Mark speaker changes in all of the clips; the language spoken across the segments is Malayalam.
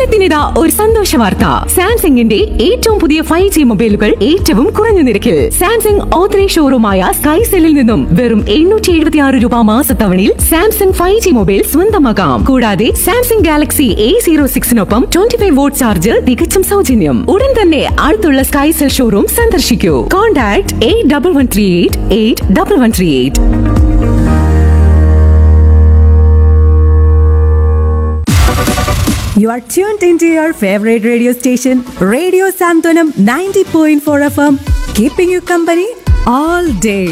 Speaker 1: രാജ്യത്തിനിതാ ഒരു സന്തോഷ വാർത്ത സാംസങ്ങിന്റെ ഏറ്റവും പുതിയ ഫൈവ് ജി മൊബൈലുകൾ ഏറ്റവും കുറഞ്ഞ നിരക്കിൽ സാംസങ് ഓത്തറൈസ് ഷോറൂമായ സ്കൈസെല്ലിൽ നിന്നും വെറും എണ്ണൂറ്റി എഴുപത്തി ആറ് രൂപ മാസത്തവണയിൽ സാംസങ് ഫൈവ് ജി മൊബൈൽ സ്വന്തമാക്കാം കൂടാതെ സാംസങ് ഗാലക്സി എ സീറോ സിക്സിനൊപ്പം ട്വന്റി ഫൈവ് വോട്ട് ചാർജർ തികച്ചും സൗജന്യം ഉടൻ തന്നെ അടുത്തുള്ള സ്കൈസെൽ ഷോറൂം സന്ദർശിക്കൂ contact eight double one three eight eight double one three eight
Speaker 2: You are tuned into your favorite radio station, Radio Santonam 90.4 FM, keeping you company all day.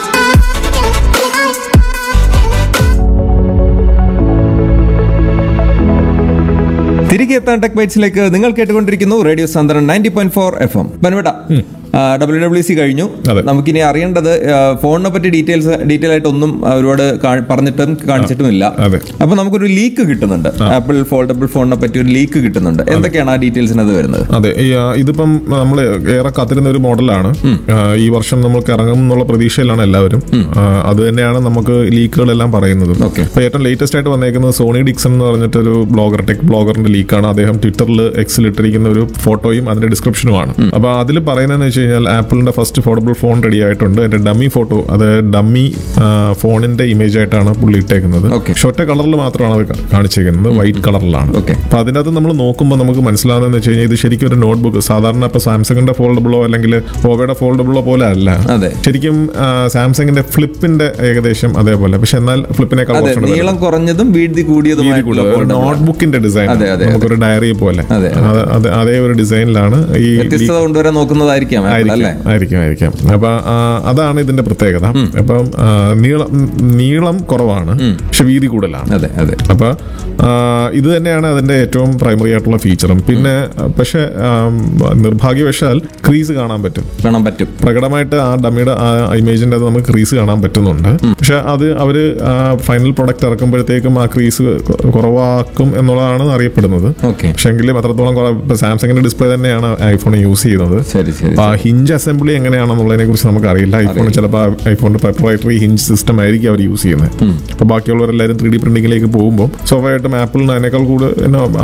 Speaker 3: തിരികെ എത്താൻ ടെക് ബൈറ്റ്സിലേക്ക് നിങ്ങൾ കേട്ടുകൊണ്ടിരിക്കുന്നു റേഡിയോ സാന്ദ്രൻ ninety point four F M ബനുവേട്ട ഡബ്ല്യു ഡബ്ല്യു സി കഴിഞ്ഞു
Speaker 4: അതെ.
Speaker 3: നമുക്കിനി അറിയേണ്ടത് ആ, ഫോണിനെ പറ്റി ഡീറ്റെയിൽസ് ഡീറ്റെയിൽ ആയിട്ട് ഒന്നും ആ, ഒരുപാട് കാ- പറഞ്ഞിട്ടും കാണിച്ചിട്ടും ഇല്ല
Speaker 4: അതെ.
Speaker 3: അപ്പൊ നമുക്കൊരു ലീക്ക് കിട്ടുന്നുണ്ട് ആപ്പിൾ ഫോൾഡബിൾ ഫോണിനെ പറ്റി ഒരു ലീക്ക് കിട്ടുന്നുണ്ട് എന്തൊക്കെയാണ് ആ ഡീറ്റെയിൽസിനത് വരുന്നത്
Speaker 4: അതെ ഈ, ആ, ഇതിപ്പം നമ്മൾ ഏറെ കാത്തിരുന്ന ഒരു മോഡലാണ് ആ, ഈ വർഷം നമുക്ക് ഇറങ്ങും എന്നുള്ള പ്രതീക്ഷയിലാണ് എല്ലാവരും ആ, അത് തന്നെയാണ് നമുക്ക് ലീക്കുകളെല്ലാം പറയുന്നത്
Speaker 3: Okay.
Speaker 4: ഇപ്പൊ ഏറ്റവും ലേറ്റസ്റ്റ് ആയിട്ട് വന്നേക്കുന്നത് സോണി ഡിക്സൺ എന്ന് പറഞ്ഞിട്ട് ഒരു ബ്ലോഗർ ടെക് ബ്ലോഗറിന്റെ ലീക്കാണ് അദ്ദേഹം ട്വിറ്ററിൽ എക്സിൽ ഇട്ടിരിക്കുന്ന ഒരു ഫോട്ടോയും അതിന്റെ ഡിസ്ക്രിപ്ഷനുമാണ് അപ്പൊ അതിൽ പറയുന്നതെന്ന് വെച്ച് കഴിഞ്ഞാൽ ആപ്പിളിന്റെ ഫസ്റ്റ് ഫോർഡബിൾ ഫോൺ റെഡി ആയിട്ടുണ്ട് അതിന്റെ ഡമ്മി ഫോട്ടോ അത് ഡമ്മി ഫോണിന്റെ ഇമേജ് ആയിട്ടാണ് പുള്ളി ഇട്ടേക്കുന്നത്
Speaker 3: Okay.
Speaker 4: പക്ഷെ ഒറ്റ കളറിൽ മാത്രമാണ് അത് കാ- കാണിച്ചേക്കുന്നത് വൈറ്റ് കളറിലാണ്
Speaker 3: Okay.
Speaker 4: അപ്പൊ അതിനകത്ത് നമ്മൾ നോക്കുമ്പോൾ നമുക്ക് മനസ്സിലാകുന്നതെന്ന് വെച്ച് കഴിഞ്ഞാൽ ഇത് ശരിക്കും ഒരു നോട്ട്ബുക്ക് സാധാരണ ഇപ്പൊ സാംസങ്ങിന്റെ ഫോൾഡബിളോ അല്ലെങ്കിൽ ഓവയുടെ ഫോൾഡബിളോ പോലെ അല്ല
Speaker 3: അതെ.
Speaker 4: ശരിക്കും ആ, സാംസങ്ങിന്റെ ഫ്ലിപ്പിന്റെ ഏകദേശം അതേപോലെ പക്ഷെ എന്നാൽ ഫ്ലിപ്പിനേക്കാൾ
Speaker 3: അതെ
Speaker 4: കുറച്ചുകൂടെ
Speaker 3: നീളം കുറഞ്ഞതും വീതി കൂടിയതുമായിട്ടുള്ള foldable ആണ്.
Speaker 4: നോട്ട്ബുക്കിന്റെ ഡിസൈൻ
Speaker 3: അതെ, അതെ,
Speaker 4: നമുക്കൊരു ഡയറി പോലെ
Speaker 3: അതെ,
Speaker 4: അത് അത് അതേ ഒരു ഡിസൈനിലാണ് ഈ
Speaker 3: വ്യത്യസ്തത കൊണ്ടുവരാൻ നോക്കുന്നതായിരിക്കാം Apple,
Speaker 4: ആയിരിക്കും
Speaker 3: അല്ലേ
Speaker 4: ആയിരിക്കും ആയിരിക്കും അപ്പൊ ആ, അതാണ് ഇതിന്റെ പ്രത്യേകത അപ്പം ആ, നീളം നീളം കുറവാണ് പക്ഷെ വീതി കൂടുതലാണ്
Speaker 3: അതെ അതെ
Speaker 4: അപ്പൊ ആ, ഇത് തന്നെയാണ് അതിന്റെ ഏറ്റവും പ്രൈമറി ആയിട്ടുള്ള ഫീച്ചറും പിന്നെ പക്ഷെ നിർഭാഗ്യവശാൽ ക്രീസ് കാണാൻ പറ്റും
Speaker 3: കാണാൻ പറ്റും
Speaker 4: പ്രകടമായിട്ട് ആ ഡമ്മിയുടെ ആ ഇമേജിന്റെ അത് നമുക്ക് ക്രീസ് കാണാൻ പറ്റുന്നുണ്ട് പക്ഷെ അത് അവര് ഫൈനൽ പ്രൊഡക്റ്റ് ഇറക്കുമ്പോഴത്തേക്കും ആ ക്രീസ് കുറവാക്കും എന്നുള്ളതാണ് അറിയപ്പെടുന്നത്
Speaker 3: ഓക്കെ
Speaker 4: പക്ഷെ എങ്കിലും അത്രത്തോളം കുറവ് ഇപ്പൊ സാംസങ്ങിന്റെ ഡിസ്പ്ലേ തന്നെയാണ് ഐഫോൺ യൂസ് ചെയ്യുന്നത്
Speaker 3: ശരി ശരി
Speaker 4: അപ്പൊ ആ ഹിഞ്ച് അസംബ്ലി എങ്ങനെയാണെന്നുള്ളതിനെ കുറിച്ച് നമുക്ക് അറിയില്ല ഐഫോൺ ചിലപ്പോൾ ഐഫോണിന്റെ പ്രൊപ്രൈറ്ററി ഹിഞ്ച് സിസ്റ്റം ആയിരിക്കും അവർ യൂസ് ചെയ്യുന്നത് അപ്പൊ ബാക്കിയുള്ളവരെല്ലാവരും ത്രീ ഡി പ്രിന്റിംഗിലേക്ക് പോകുമ്പോൾ സ്വാഭാവികമായിട്ടും ആപ്പിളിന് അതിനേക്കാൾ കൂടുതൽ